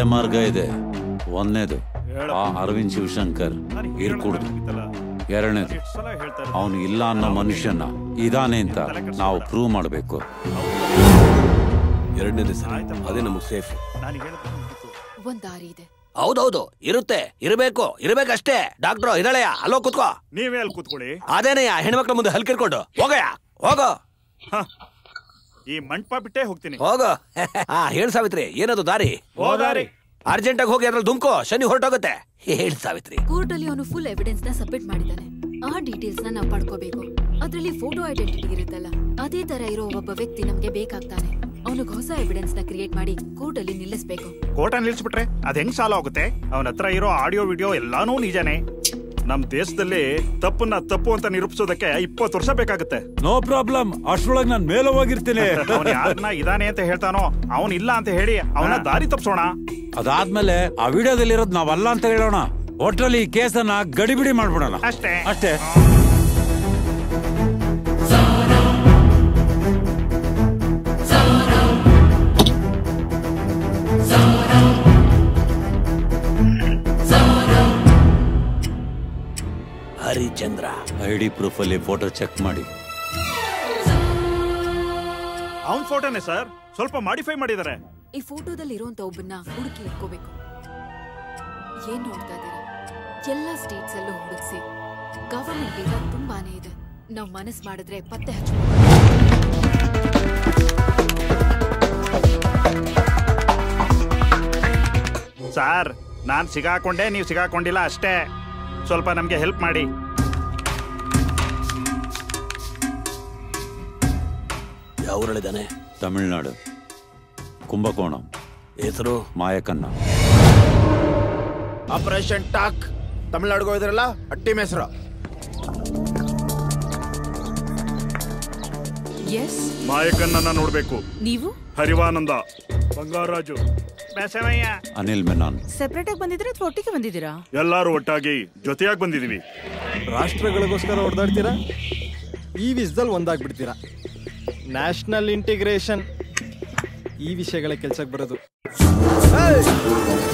ಮಾರ್ಗ ಇದೆ ಒಂದನೇದು ಆ ಅರವಿಂದ್ ಶಿವಶಂಕರ್ ಇರ್ಕೂಡ್ದು ಎರಡನೇದು ಅವನು ಇಲ್ಲ ಅನ್ನೋ ಮನುಷ್ಯನ ಇದಾನೆ ಅಂತ ನಾವು ಪ್ರೂವ್ ಮಾಡಬೇಕು ಎರಡನೇದು ಸರಿ ಅದೇ ನಮಗೆ ಸೇಫ್ ಒಂದ್ ದಾರಿ ಇದೆ ಹೌದೌದು ಇರುತ್ತೆ ಇರಬೇಕು ಇರಬೇಕಷ್ಟೇ ಡಾಕ್ಟ್ರು ಇದಾಳೆಯ ಅಲ್ಲೋ ಕುತ್ಕೋ ನೀವೇ ಅಲ್ಲಿ ಕೂತ್ಕೊಳ್ಳಿ ಅದೇನಯ್ಯ ಹೆಣ್ಮಕ್ಳ ಮುಂದೆ ಹಲ್ಕಿರ್ಕೊಂಡು ಹೋಗಯ್ಯ ಹೋಗೋ ಈ ಮಂಟಪ ಬಿಟ್ಟೇ ಹೋಗ್ತೀನಿ ಹೋಗೋ ಹಾ ಹೇಳ್ ಸಾವಿತ್ರಿ ಏನದು ದಾರಿ ಹೋದಾರಿ ಅರ್ಜೆಂಟ್ ಆಗಿ ಹೋಗಿ ಅದ್ರಲ್ಲಿ ದುಮ್ಕೋ ಶನಿ ಹೊರಟೋಗುತ್ತೆ ಹೇಳ್ ಸಾವಿತ್ರಿ ಕೋರ್ಟ್ ಅಲ್ಲಿ ಅವನು ಫುಲ್ ಎವಿಡೆನ್ಸ್ ನ ಸಬ್ಮಿಟ್ ಮಾಡಿದ್ದಾನೆ ಆ ಡೀಟೇಲ್ಸ್ ನ ನಾವು ಪಡ್ಕೋಬೇಕು ಅದ್ರಲ್ಲಿ ಫೋಟೋ ಐಡೆಂಟಿಟಿ ಇರುತ್ತಲ್ಲ ಅದೇ ತರ ಇರೋ ಒಬ್ಬ ವ್ಯಕ್ತಿ ನಮ್ಗೆ ಬೇಕಾಗ್ತಾನೆ ಅವನಿಗೆ ಹೊಸ ಎವಿಡೆನ್ಸ್ ನ ಕ್ರಿಯೇಟ್ ಮಾಡಿ ಕೋರ್ಟ್ ಅಲ್ಲಿ ನಿಲ್ಲಿಸ್ಬೇಕು ಕೋಟ ನಿಲ್ಸ್ಬಿಟ್ರೆ ಅದ್ ಹೆಂಗ್ ಸಾಲ ಆಗುತ್ತೆ ಅವನ ಹತ್ರ ಇರೋ ಆಡಿಯೋ ವಿಡಿಯೋ ಎಲ್ಲಾನು ನಿಜಾನೇ ನಮ್ ದೇಶದಲ್ಲಿ ತಪ್ಪನ್ನ ತಪ್ಪು ಅಂತ ನಿರೂಪಿಸೋದಕ್ಕೆ ಇಪ್ಪತ್ತು ವರ್ಷ ಬೇಕಾಗುತ್ತೆ ನೋ ಪ್ರಾಬ್ಲಮ್ ಅಷ್ಟ್ರೊಳಗೆ ನಾನು ಮೇಲೆ ಹೋಗಿರ್ತೀನಿ ಅವನ್ ಯಾರನ್ನ ಇದಾನೆ ಅಂತ ಹೇಳ್ತಾನೋ ಅವನ್ ಇಲ್ಲ ಅಂತ ಹೇಳಿ ಅವನ ದಾರಿ ತಪ್ಸೋಣ ಅದಾದ್ಮೇಲೆ ಆ ವಿಡಿಯೋದಲ್ಲಿರೋದು ನಾವಲ್ಲ ಅಂತ ಹೇಳೋಣ ಒಟ್ರಲ್ಲಿ ಈ ಕೇಸನ್ನ ಗಡಿಬಿಡಿ ಮಾಡ್ಬಿಡೋಣ ಅಷ್ಟೇ ಅಷ್ಟೇ ಹರಿಚಂದ್ರ ಐ ಡಿ ಪ್ರೂಫ್ ಅಲ್ಲಿ ಫೋಟೋ ಚೆಕ್ ಮಾಡಿ ಅವನ್ ಫೋಟೋನೇ ಸರ್ ಸ್ವಲ್ಪ ಮಾಡಿಫೈ ಮಾಡಿದ್ದಾರೆ ಈ ಫೋಟೋದಲ್ಲಿ ಇರುವಂತ ಒಬ್ಬನ್ನ ಹುಡುಕಿ ಇಟ್ಕೋಬೇಕು ಏನ್ ನೋಡ್ತಾ ಇದ್ದೀರಾ ಎಲ್ಲಾ ಸ್ಟೇಟ್ಸ್ ಅಲ್ಲೂ ಹುಡುಕ್ಸಿ ಗವರ್ಮೆಂಟ್ ಈಗ ತುಂಬಾನೇ ಇದೆ ನಾವ್ ಮನಸ್ ಮಾಡಿದ್ರೆ ಪತ್ತೆ ಹಚ್ಚಬಹುದು ಸರ್ ನಾನ್ ಸಿಗಾಕೊಂಡೆ ನೀವು ಸಿಗಾಕೊಂಡಿಲ್ಲ ಅಷ್ಟೇ ಸ್ವಲ್ಪ ನಮ್ಗೆ ಹೆಲ್ಪ್ ಮಾಡಿ ಯಾವ ಊರಲ್ಲಿದ್ದಾನೆ ತಮಿಳ್ನಾಡು ಕುಂಭಕೋಣಂ ಹೆಸರು ಮಾಯಕನ್ನ ಆಪರೇಷನ್ ಟಾಕ್ ತಮಿಳ್ನಾಡಿಗೆ ಹೋಗಿದ್ರಲ್ಲ ಆ ಟೀಮ್ ಹೆಸರು ಎಸ್ ಮಾಯಕನ್ನ ನೋಡ್ಬೇಕು ನೀವು ಹರಿವಾನಂದ ಬಂಗಾರಾಜು ಬಸವಯ್ಯ ಅನಿಲ್ ಮೆನಾನ್ ಸೆಪರೇಟ್ ಆಗಿ ಬಂದಿದ್ರೆ ಅಥವಾ ಒಟ್ಟಿಗೆ ಬಂದಿದ್ದೀರಾ ಎಲ್ಲಾರು ಒಟ್ಟಾಗಿ ಜೊತೆಯಾಗಿ ಬಂದಿದೀವಿ ರಾಷ್ಟ್ರಗಳಿಗೋಸ್ಕರ ಹೊಡೆದಾಡ್ತೀರಾ ಈ ವಿಷಯದಲ್ಲಿ ಒಂದಾಗ್ಬಿಡ್ತೀರಾ ನ್ಯಾಷನಲ್ ಇಂಟಿಗ್ರೇಷನ್ ಈ ವಿಷಯಗಳ ಕೆಲ್ಸಕ್ಕೆ ಬರೋದು